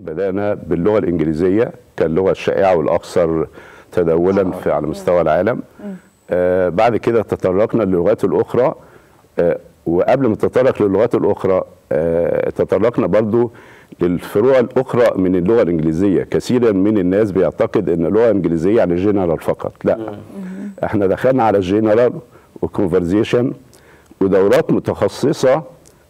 بدأنا باللغة الإنجليزية كاللغة الشائعة والأكثر تداولا في على مستوى العالم آه بعد كده تطرقنا للغات الأخرى آه وقبل ما نتطرق للغات الأخرى آه تطرقنا برضو للفروع الأخرى من اللغة الإنجليزية كثيرا من الناس بيعتقد أن اللغة الإنجليزية يعني جنرال فقط لا احنا دخلنا على الجنرال وكونفرزيشن ودورات متخصصة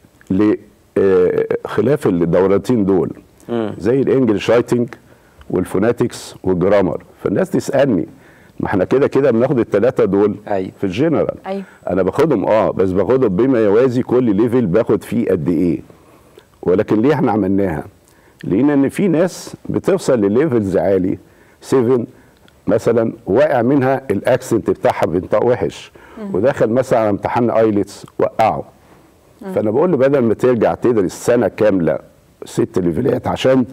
لخلاف الدورتين دول زي الانجلش رايتنج والفوناتكس والجرامر فالناس تسالني ما احنا كده كده بناخد الثلاثه دول أيوة. في الجنرال أيوة. انا باخدهم اه بس باخدهم بما يوازي كل ليفل باخد فيه قد ايه ولكن ليه احنا عملناها لقينا ان في ناس بتوصل لليفلز عالي 7 مثلا واقع منها الاكسنت بتاعها بينطق وحش ودخل مثلا على امتحان ايلتس وقعه فانا بقول له بدل ما ترجع تدرس سنه كامله ست ليفلات عشان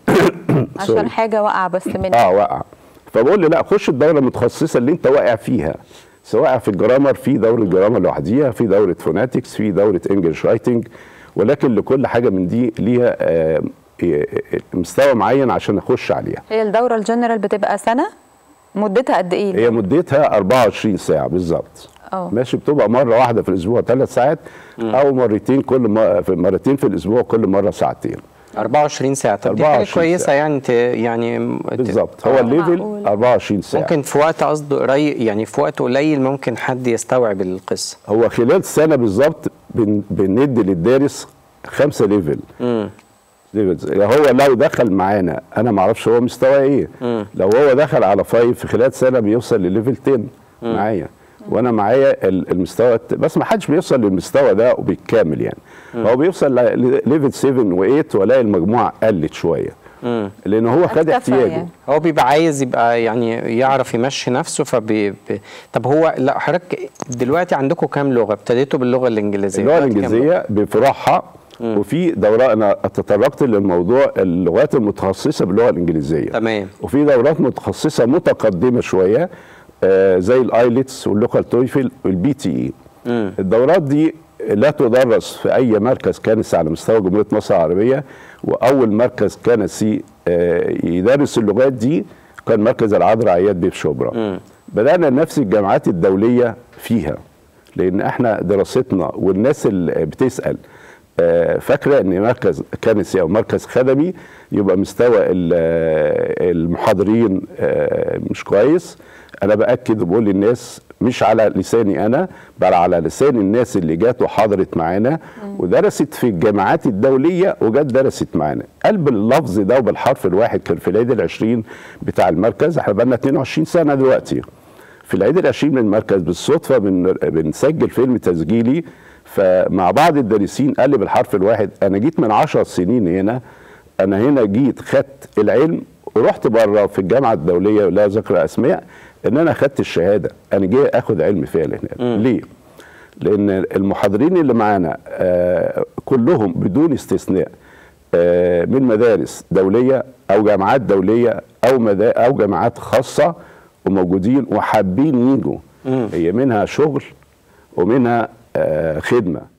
سوري. عشان حاجه وقع بس منك اه وقع فبقول له لا خش الدوره المتخصصه اللي انت واقع فيها سواء في الجرامر في دوره جرامر لوحديها في دوره فوناتكس في دوره انجلش رايتنج ولكن لكل حاجه من دي ليها آه، آه، مستوى معين عشان اخش عليها هي الدوره الجنرال بتبقى سنه مدتها قد ايه هي مدتها 24 ساعه بالظبط اه. ماشي بتبقى مره واحده في الاسبوع ثلاث ساعات او مرتين كل م... في مرتين في الاسبوع كل مره ساعتين 24 ساعه طب دي حاجه 24 كويسه ساعة. يعني ت... يعني م- ت- بالظبط هو آه. الليفل معقول. 24 ساعه ممكن في وقت قصده قريب يعني في وقت قليل ممكن حد يستوعب القصه هو خلال سنه بالظبط بن... بندي للدارس خمسه ليفل امم ليفلز يعني هو لو دخل معانا انا ما اعرفش هو مستوى ايه مم. لو هو دخل على فايف في خلال سنه بيوصل لليفل 10 معايا وانا معايا ال- المستوى الت- بس ما حدش بيوصل للمستوى ده وبالكامل يعني هو بيوصل لليفل 7 و8 والاقي المجموعه قلت شويه امم لان هو خد اكتفى احتياجه يعني. هو بيبقى عايز يبقى يعني يعرف يمشي نفسه فبي ب... طب هو لا حضرتك دلوقتي عندكم كام لغه ابتديتوا باللغه الانجليزيه اللغه دلوقتي كام لغة؟ الانجليزيه بفروعها وفي دوره انا تطرقت للموضوع اللغات المتخصصه باللغه الانجليزيه تمام وفي دورات متخصصه متقدمه شويه آه زي الايلتس واللوكال تويفل والبي تي اي مم. الدورات دي لا تدرس في اي مركز كنسي على مستوى جمهوريه مصر العربيه واول مركز كنسي آه يدرس اللغات دي كان مركز العذراء عياد بيه في شبرا مم. بدانا نفس الجامعات الدوليه فيها لان احنا دراستنا والناس اللي بتسال آه، فاكره ان مركز كنسي او مركز خدمي يبقى مستوى ال- آه، المحاضرين آه، مش كويس انا باكد وبقول للناس مش على لساني انا بل على لسان الناس اللي جات وحضرت معانا ودرست في الجامعات الدوليه وجت درست معانا قلب اللفظ ده وبالحرف الواحد كان في العيد العشرين بتاع المركز احنا بقالنا 22 سنه دلوقتي في العيد العشرين من المركز بالصدفه بن بنسجل فيلم تسجيلي فمع بعض الدارسين قال لي بالحرف الواحد انا جيت من عشر سنين هنا انا هنا جيت خدت العلم ورحت بره في الجامعه الدوليه ولا ذكر اسماء ان انا خدت الشهاده انا جاي اخد علم فعلا هنا ليه؟ لان المحاضرين اللي معانا آه كلهم بدون استثناء آه من مدارس دوليه او جامعات دوليه او مدا او جامعات خاصه وموجودين وحابين يجوا هي منها شغل ومنها آه خدمه